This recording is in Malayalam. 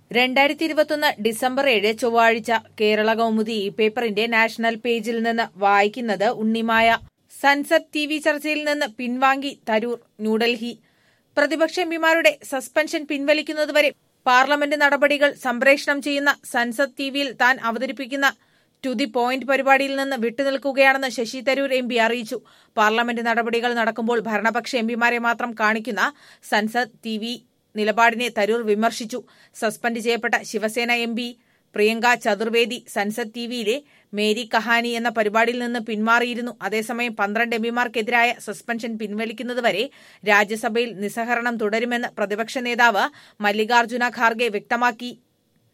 രണ്ടായിരത്തി ഇരുപത്തൊന്ന് ഡിസംബർ ഏഴ് ചൊവ്വാഴ്ച കേരള കൗമുദി ഈ പേപ്പറിന്റെ നാഷണൽ പേജിൽ നിന്ന് വായിക്കുന്നത് ഉണ്ണിമായ സൻസദ് ടി വി ചർച്ചയിൽ നിന്ന് പിൻവാങ്ങി തരൂർ ന്യൂഡൽഹി പ്രതിപക്ഷ എംപിമാരുടെ സസ്പെൻഷൻ പിൻവലിക്കുന്നതുവരെ പാർലമെന്റ് നടപടികൾ സംപ്രേഷണം ചെയ്യുന്ന സൻസദ് ടിവിയിൽ താൻ അവതരിപ്പിക്കുന്ന ടു ദി പോയിന്റ് പരിപാടിയിൽ നിന്ന് വിട്ടുനിൽക്കുകയാണെന്ന് ശശി തരൂർ എം പി അറിയിച്ചു പാർലമെന്റ് നടപടികൾ നടക്കുമ്പോൾ ഭരണപക്ഷ എംപിമാരെ മാത്രം കാണിക്കുന്ന സൻസദ് ടി വി നിലപാടിനെ തരൂർ വിമർശിച്ചു സസ്പെൻഡ് ചെയ്യപ്പെട്ട ശിവസേന എം പി പ്രിയങ്ക ചതുർവേദി സൻസദ് ടിവിയിലെ മേരി കഹാനി എന്ന പരിപാടിയിൽ നിന്ന് പിന്മാറിയിരുന്നു അതേസമയം പന്ത്രണ്ട് എംപിമാർക്കെതിരായ സസ്പെൻഷൻ പിൻവലിക്കുന്നതുവരെ രാജ്യസഭയിൽ നിസ്സഹരണം തുടരുമെന്ന് പ്രതിപക്ഷ നേതാവ് മല്ലികാർജ്ജുന ഖാർഗെ വ്യക്തമാക്കി